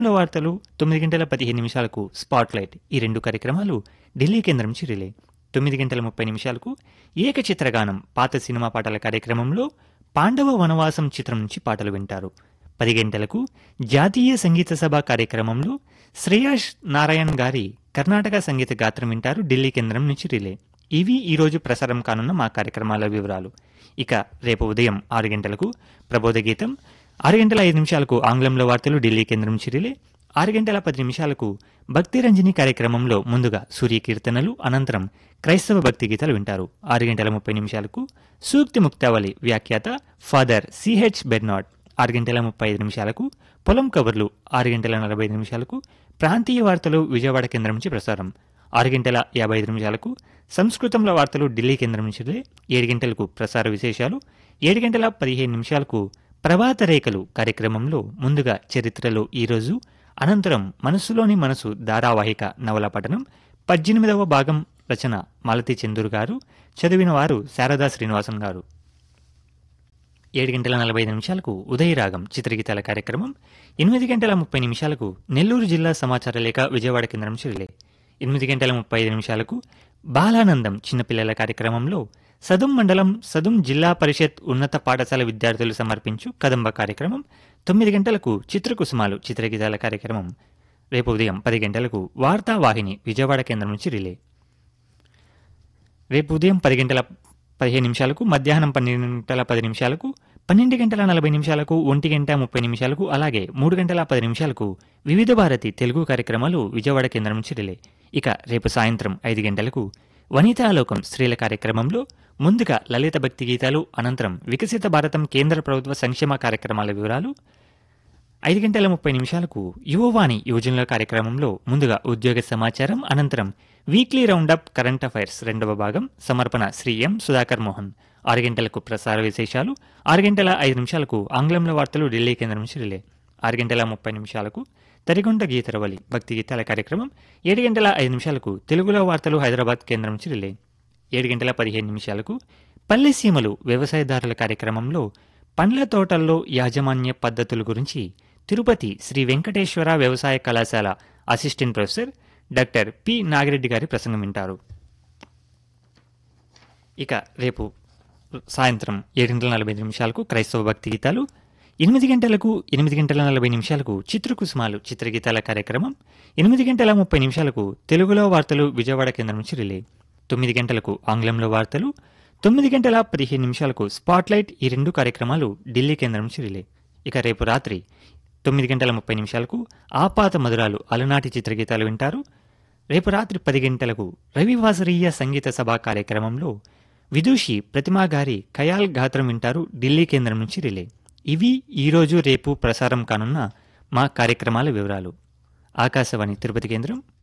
లో వార్తలు తొమ్మిది గంటల పదిహేను నిమిషాలకు స్పాట్లైట్ ఈ రెండు కార్యక్రమాలు ఢిల్లీ కేంద్రం నుంచి రిలే తొమ్మిది గంటల ముప్పై నిమిషాలకు ఏకచిత్రగానం పాత సినిమా పాటల కార్యక్రమంలో పాండవ వనవాసం చిత్రం నుంచి పాటలు వింటారు పది గంటలకు జాతీయ సంగీత సభ కార్యక్రమంలో శ్రేయాష్ నారాయణ్ గారి కర్ణాటక సంగీత గాత్రం వింటారు ఢిల్లీ కేంద్రం నుంచి రిలే ఇవి ఈరోజు ప్రసారం కానున్న మా కార్యక్రమాల వివరాలు ఇక రేపు ఉదయం ఆరు గంటలకు ప్రబోధ గీతం ఆరు గంటల ఐదు నిమిషాలకు ఆంగ్లంలో వార్తలు ఢిల్లీ కేంద్రం నుంచి రిలే ఆరు గంటల పది నిమిషాలకు భక్తి రంజని కార్యక్రమంలో ముందుగా సూర్య కీర్తనలు అనంతరం క్రైస్తవ భక్తి గీతాలు వింటారు ఆరు గంటల ముప్పై నిమిషాలకు సూక్తి ముక్తావళి వ్యాఖ్యాత ఫాదర్ సిహెచ్ బెర్నాడ్ ఆరు గంటల ముప్పై ఐదు నిమిషాలకు పొలం కబుర్లు ఆరు గంటల నలభై ఐదు నిమిషాలకు ప్రాంతీయ వార్తలు విజయవాడ కేంద్రం నుంచి ప్రసారం ఆరు గంటల యాభై ఐదు నిమిషాలకు సంస్కృతంలో వార్తలు ఢిల్లీ కేంద్రం నుంచి రిలే ఏడు గంటలకు ప్రసార విశేషాలు ఏడు గంటల పదిహేను నిమిషాలకు ప్రభాత రేఖలు కార్యక్రమంలో ముందుగా చరిత్రలో ఈరోజు అనంతరం మనసులోని మనసు ధారావాహిక నవల పఠనం పద్దెనిమిదవ భాగం రచన మాలతి చందూర్ గారు చదివిన వారు శారదా శ్రీనివాసన్ గారు ఏడు గంటల నలభై ఐదు నిమిషాలకు ఉదయరాగం చిత్రగీతాల కార్యక్రమం ఎనిమిది గంటల ముప్పై నిమిషాలకు నెల్లూరు జిల్లా సమాచార లేఖ విజయవాడ కేంద్రం రిలే ఎనిమిది గంటల ముప్పై ఐదు నిమిషాలకు బాలానందం చిన్నపిల్లల కార్యక్రమంలో సదుం మండలం సదుం జిల్లా పరిషత్ ఉన్నత పాఠశాల విద్యార్థులు సమర్పించు కదంబ కార్యక్రమం తొమ్మిది గంటలకు చిత్రకుసుమాలు చిత్రగీతాల కార్యక్రమం రేపు ఉదయం పది గంటలకు వార్తావాహిని విజయవాడ కేంద్రం నుంచి రిలే రేపు ఉదయం పది గంటల పదిహేను నిమిషాలకు మధ్యాహ్నం పన్నెండు గంటల పది నిమిషాలకు పన్నెండు గంటల నలభై నిమిషాలకు ఒంటి గంట ముప్పై నిమిషాలకు అలాగే మూడు గంటల పది నిమిషాలకు వివిధ భారతి తెలుగు కార్యక్రమాలు విజయవాడ కేంద్రం నుంచి రిలే ఇక రేపు సాయంత్రం ఐదు గంటలకు వనితాలోకం స్త్రీల కార్యక్రమంలో ముందుగా లలిత భక్తి గీతాలు అనంతరం వికసిత భారతం కేంద్ర ప్రభుత్వ సంక్షేమ కార్యక్రమాల వివరాలు ఐదు గంటల ముప్పై నిమిషాలకు యువవాణి యువజనుల కార్యక్రమంలో ముందుగా ఉద్యోగ సమాచారం అనంతరం వీక్లీ రౌండప్ కరెంట్ అఫైర్స్ రెండవ భాగం సమర్పణ శ్రీ ఎం సుధాకర్ మోహన్ ఆరు గంటలకు ప్రసార విశేషాలు ఆరు గంటల ఐదు నిమిషాలకు ఆంగ్లంలో వార్తలు ఢిల్లీ కేంద్రం నుంచి రిలే ఆరు గంటల ముప్పై నిమిషాలకు తరిగొండ గీతరవలి భక్తి గీతాల కార్యక్రమం ఏడు గంటల ఐదు నిమిషాలకు తెలుగులో వార్తలు హైదరాబాద్ కేంద్రం నుంచి రిలే ఏడు గంటల పదిహేను నిమిషాలకు పల్లె సీమలు వ్యవసాయదారుల కార్యక్రమంలో పండ్ల తోటల్లో యాజమాన్య పద్ధతుల గురించి తిరుపతి శ్రీ వెంకటేశ్వర వ్యవసాయ కళాశాల assistant professor doctor P Nagireddy గారి ప్రసంగం వింటారు ఇక రేపు సాయంత్రం ఏడు గంటల నలభై ఐదు నిమిషాలకు క్రైస్తవ భక్తి గీతాలు ఎనిమిది గంటలకు ఎనిమిది గంటల నలభై నిమిషాలకు చిత్రకుసుమాలు చిత్రగీతాల కార్యక్రమం ఎనిమిది గంటల ముప్పై నిమిషాలకు తెలుగులో వార్తలు విజయవాడ కేంద్రం నుంచి రిలే తొమ్మిది గంటలకు ఆంగ్లంలో వార్తలు తొమ్మిది గంటల పదిహేను నిమిషాలకు స్పాట్లైట్ ఈ రెండు కార్యక్రమాలు ఢిల్లీ కేంద్రం నుంచి రిలే ఇక రేపు రాత్రి తొమ్మిది గంటల ముప్పై నిమిషాలకు ఆపాత మధురాలు అలనాటి చిత్రగీతాలు వింటారు రేపు రాత్రి పది గంటలకు రవివాసరీయ సంగీత సభ కార్యక్రమంలో విదూషి ప్రతిమా గారి ఖయాల్ గాత్రం వింటారు ఢిల్లీ కేంద్రం నుంచి రిలే ఇవి ఈరోజు రేపు ప్రసారం కానున్న మా కార్యక్రమాల వివరాలు ఆకాశవాణి తిరుపతి కేంద్రం